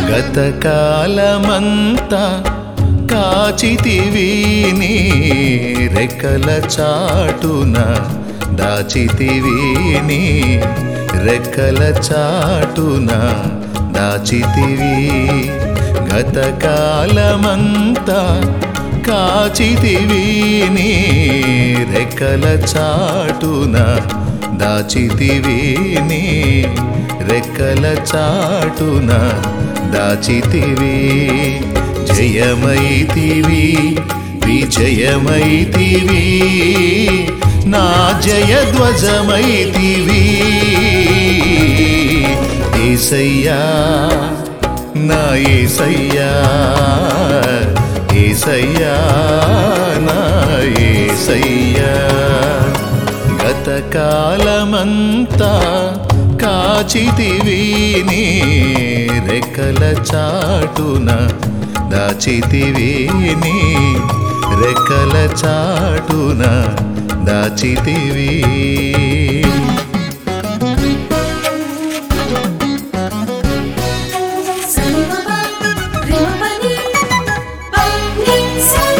గతకాలమంతా కాచితివి నీ రెక్కల చాటున దాచితివి నీ రెక్కల చాటున దాచితివి గతకాలమంతా కాచితివి నీ రెక్కల చాటున దాచితివి నీ రెక్కల చాటున దాచితివి జయమైతివి విజయమైతివి నా జయధ్వజమైతివి ఏసయ్యా నా ఏసయ్యా ఏసయ్యా నా ఏసయ్యా గతకాలమంతా కాచితివి నీ రెక్కల చాటున దాచితివి నీ రెక్కల చాటున దాచితివి సరిగమ రిమపని పని సరి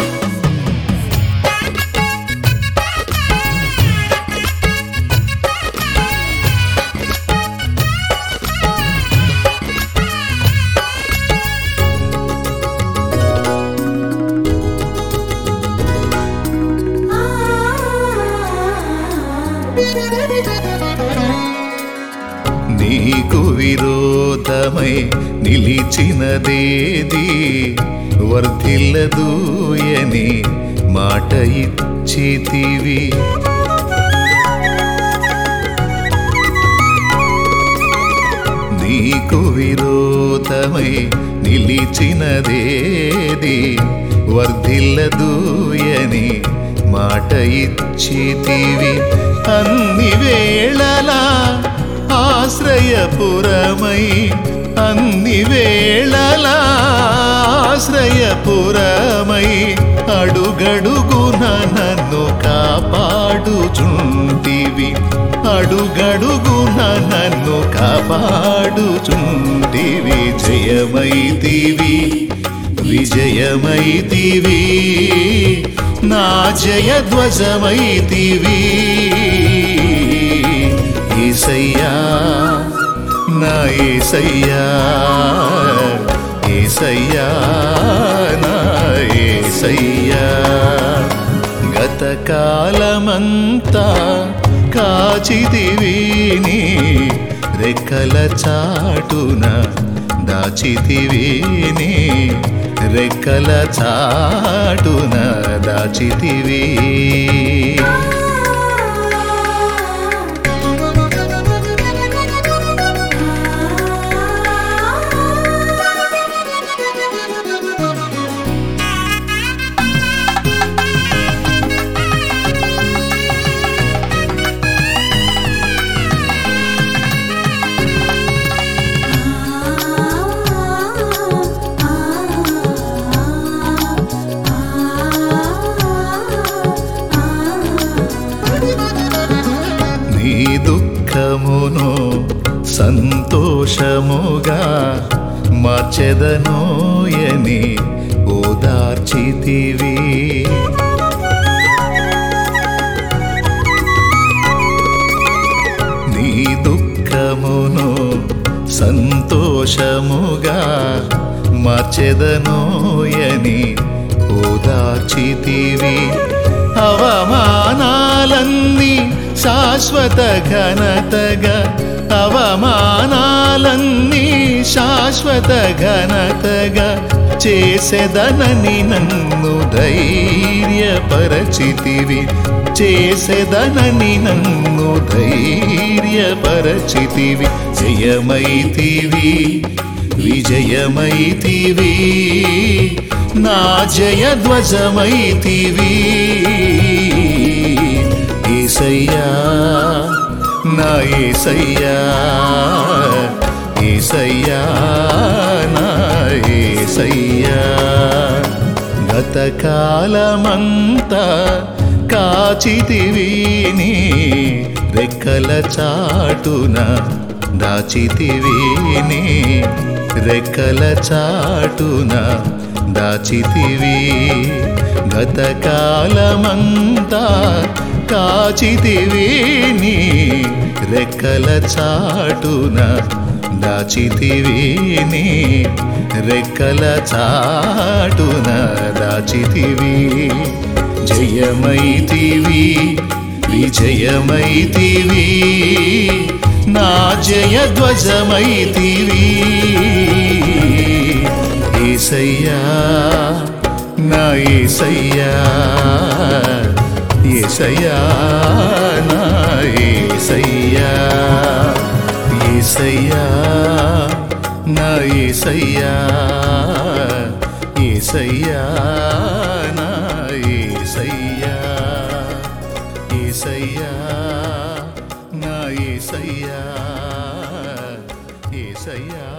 నీకు విరోధమై నిలిచినదేది వర్ధిల్లదూయని మాట ఇచ్చితివి నీకు విరోధమై నిలిచినదేది వర్ధిల్లదూయని మాట ఇచ్చితివి అన్ని వేళలా ఆశ్రయపురమై అన్ని వేళలా ఆశ్రయపురమై అడుగడుగున నన్ను కాపాడుచుంటివి అడుగడుగున నన్ను కాపాడుచుంటివి జయమైతివి విజయమైతివి నా జయధ్వజమైతివి ఏసయ్యా నా ఏసయ్యా ఏసయ్యా నా ఏసయ్యా గతకాలమంతా కాచితివి నీ రెక్కల చాటున దాచితివి నీ రెక్కల చాటున దాచితివి నీ దుఃఖమును సంతోషముగా మార్చెదనోయని ఓదార్చితివి నీ దుఃఖమును సంతోషముగా మార్చెదనోయని ఓదార్చితివి అవమానాలన్నీ శాశ్వత ఘనతగా అవమానాలన్నీ శాశ్వత ఘనతగా చేసెదనని నన్ను ధైర్యపరచితివి చేసెదనని నన్ను ధైర్యపరచితివి జయమైతివి విజయమైతివి నా జయధ్వజమైతివి ఏసయ్యా నా ఏసయ్యా ఏసయ్యా నా ఏసయ్యా గతకాలమంతా కాచితివి నీ రెక్కల చాటున దాచితివి నీ రెక్కల చాటున దాచితివి గతకాలమంతా కాచితివి నీ రెక్కల చాటున దాచితివి నీ రెక్కల చాటున దాచితివి జయమైతివి విజయమైతివి నా జయ ధ్వజమైతివి ఏసయ్యా నా ఏసయ్యా ఏసయ్యా నా ఏసయ్యా ఏసయ్యా నా ఏసయ్యా ఏసయ్యా నా ఏసయ్యా ఏసయ్యా నా ఏసయ్యా ఏసయ్యా